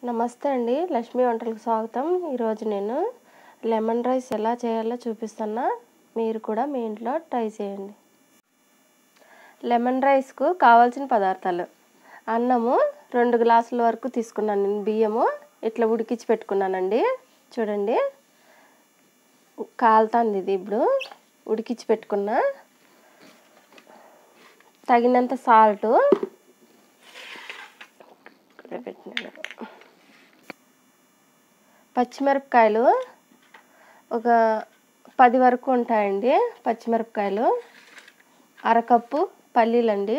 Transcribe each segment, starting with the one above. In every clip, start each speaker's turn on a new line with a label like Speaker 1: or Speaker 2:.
Speaker 1: నమస్తే అండి లక్ష్మీ వంటలకు స్వాగతం ఈరోజు నేను లెమన్ రైస్ ఎలా చేయాలో చూపిస్తున్నా మీరు కూడా మీ ఇంట్లో ట్రై చేయండి లెమన్ రైస్కు కావాల్సిన పదార్థాలు అన్నము రెండు గ్లాసుల వరకు తీసుకున్నాను నేను బియ్యము ఇట్లా ఉడికించి పెట్టుకున్నానండి చూడండి కాలుతుంది ఇది ఇప్పుడు ఉడికించి పెట్టుకున్నా తగినంత సాల్ట్ పెట్టినాను పచ్చిమిరపకాయలు ఒక పది వరకు ఉంటాయండి పచ్చిమిరపకాయలు అరకప్పు పల్లీలండి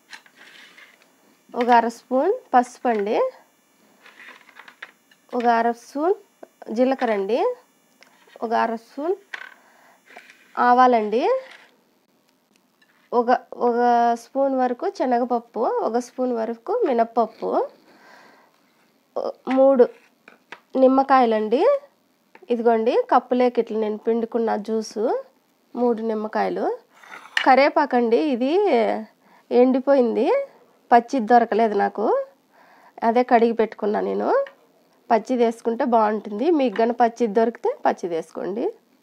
Speaker 1: ఒక అర స్పూన్ పసుపు అండి ఒక అర స్పూన్ జీలకర్ర అండి ఒక అర స్పూన్ ఆవాలండి ఒక ఒక స్పూన్ వరకు శనగపప్పు ఒక స్పూన్ వరకు మినప్పప్పు మూడు నిమ్మకాయలండి ఇదిగోండి కప్పులేకి ఇట్లా నేను పిండుకున్న జ్యూసు మూడు నిమ్మకాయలు కరేపాకండి ఇది ఎండిపోయింది పచ్చిది దొరకలేదు నాకు అదే కడిగి పెట్టుకున్నా నేను పచ్చిది వేసుకుంటే బాగుంటుంది మీకు కానీ పచ్చిది దొరికితే పచ్చిది వేసుకోండి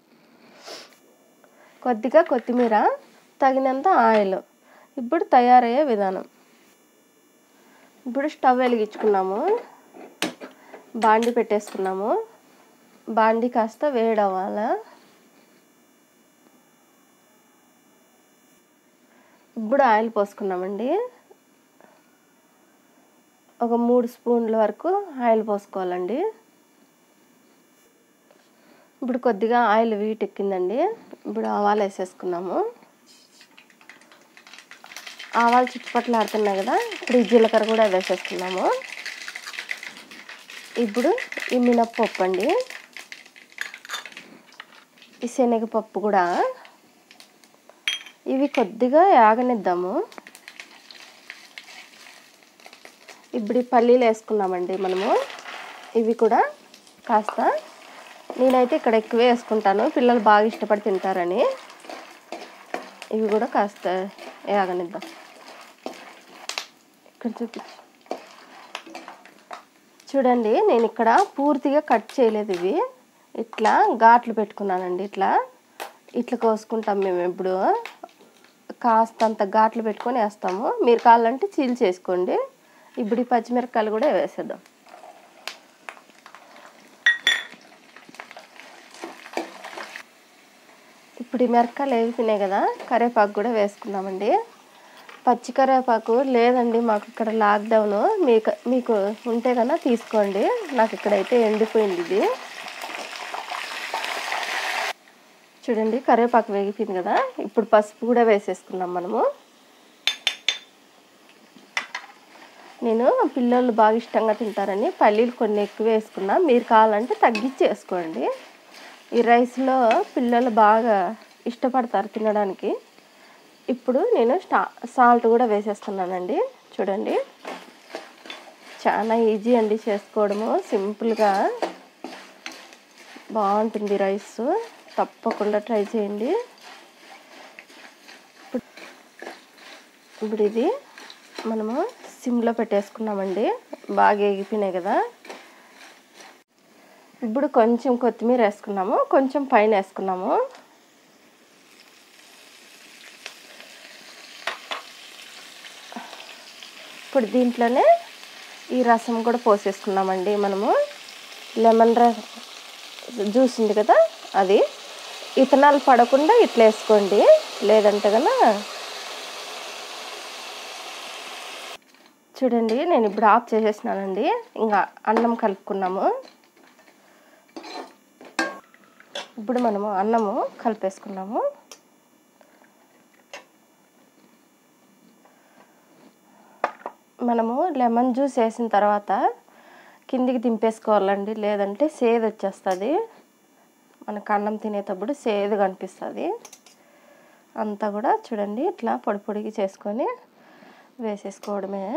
Speaker 1: కొద్దిగా కొత్తిమీర తగినంత ఆయిల్ ఇప్పుడు తయారయ్యే విధానం ఇప్పుడు స్టవ్ వెలిగించుకున్నాము బాండి పెట్టేసుకున్నాము బాండి కాస్త వేడవ్వాల ఇప్పుడు ఆయిల్ పోసుకున్నామండి ఒక మూడు స్పూన్ల వరకు ఆయిల్ పోసుకోవాలండి ఇప్పుడు కొద్దిగా ఆయిల్ వీటెక్కిందండి ఇప్పుడు ఆవాలు వేసేసుకున్నాము ఆవాలు చుట్టుపక్కల ఆడుతున్నాయి కదా ఇప్పుడు ఈ జీలకర్ర కూడా వేసేసుకున్నాము ఇప్పుడు ఈ మినప్పప్పు అండి ఈ శనగపప్పు కూడా ఇవి కొద్దిగా యాగనిద్దాము ఇప్పుడు ఈ పల్లీలు వేసుకున్నామండి మనము ఇవి కూడా కాస్త నేనైతే ఇక్కడ ఎక్కువ వేసుకుంటాను పిల్లలు బాగా ఇష్టపడి తింటారని ఇవి కూడా కాస్త వేగనిద్దాం ఇక్కడ చూపించు చూడండి నేను ఇక్కడ పూర్తిగా కట్ చేయలేదు ఇవి ఇట్లా ఘాట్లు పెట్టుకున్నానండి ఇట్లా ఇట్లా కోసుకుంటాం మేము ఎప్పుడు కాస్తంత ఘాట్లు పెట్టుకొని వేస్తాము మీరు కావాలంటే చీల్ చేసుకోండి ఇప్పుడు ఈ పచ్చిమిరపకాయలు కూడా వేసేద్దాం ఇప్పుడు ఈ మిరపకాయలు వేసినాయి కదా కరివేపాకు కూడా వేసుకున్నామండి పచ్చి కరివేపాకు లేదండి మాకు ఇక్కడ లాక్డౌన్ మీకు మీకు ఉంటే కన్నా తీసుకోండి నాకు ఇక్కడైతే ఎండిపోయింది ఇది చూడండి కరివేపాకు వేగిపోయింది కదా ఇప్పుడు పసుపు కూడా వేసేసుకున్నాం మనము నేను పిల్లలు బాగా ఇష్టంగా తింటారని పల్లీలు కొన్ని ఎక్కువ వేసుకున్నా మీరు కావాలంటే తగ్గించి వేసుకోండి ఈ రైస్లో పిల్లలు బాగా ఇష్టపడతారు తినడానికి ఇప్పుడు నేను స్టా సాల్ట్ కూడా వేసేస్తున్నానండి చూడండి చాలా ఈజీ అండి చేసుకోవడము సింపుల్గా బాగుంటుంది రైస్ తప్పకుండా ట్రై చేయండి ఇప్పుడు ఇది మనము సిమ్లో పెట్టేసుకున్నామండి బాగా ఎగిపోయినాయి కదా ఇప్పుడు కొంచెం కొత్తిమీర వేసుకున్నాము కొంచెం పైన వేసుకున్నాము ఇప్పుడు దీంట్లోనే ఈ రసం కూడా పోసేసుకున్నామండి మనము లెమన్ రసం జ్యూస్ ఉంది కదా అది ఇథనాల్ పడకుండా ఇట్లా వేసుకోండి లేదంటే కన్నా చూడండి నేను ఇప్పుడు ఆఫ్ చేసేసినానండి ఇంకా అన్నం కలుపుకున్నాము ఇప్పుడు మనము అన్నము కలిపేసుకున్నాము మనము లెమన్ జ్యూస్ వేసిన తర్వాత కిందికి దింపేసుకోవాలండి లేదంటే సేదు వచ్చేస్తుంది మనకు అన్నం తినేటప్పుడు సేదు కనిపిస్తుంది అంతా కూడా చూడండి ఇట్లా పొడి పొడికి చేసుకొని వేసేసుకోవడమే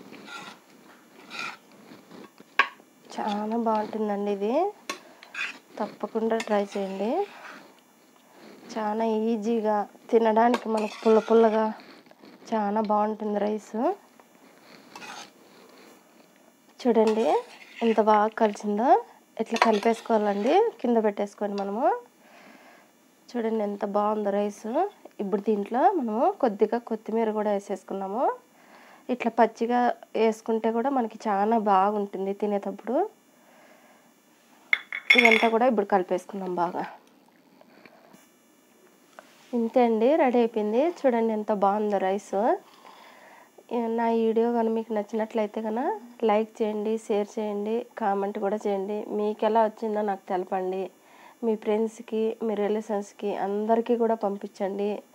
Speaker 1: చాలా బాగుంటుందండి ఇది తప్పకుండా ట్రై చేయండి చాలా ఈజీగా తినడానికి మనకు పుల్ల పుల్లగా చాలా బాగుంటుంది రైస్ చూడండి ఎంత బాగా కలిసిందో ఇట్లా కలిపేసుకోవాలండి కింద పెట్టేసుకోండి మనము చూడండి ఎంత బాగుందో రైస్ ఇప్పుడు దీంట్లో మనము కొద్దిగా కొత్తిమీర కూడా వేసేసుకున్నాము ఇట్లా పచ్చిగా వేసుకుంటే కూడా మనకి చాలా బాగుంటుంది తినేటప్పుడు ఇదంతా కూడా ఇప్పుడు కలిపేసుకున్నాం బాగా ఇంతే అండి రెడీ అయిపోయింది చూడండి ఎంత బాగుందో రైస్ నా ఈ వీడియో కానీ మీకు నచ్చినట్లయితే కనుక లైక్ చేయండి షేర్ చేయండి కామెంట్ కూడా చేయండి మీకు ఎలా వచ్చిందో నాకు తెలపండి మీ ఫ్రెండ్స్కి మీ రిలేషన్స్కి అందరికీ కూడా పంపించండి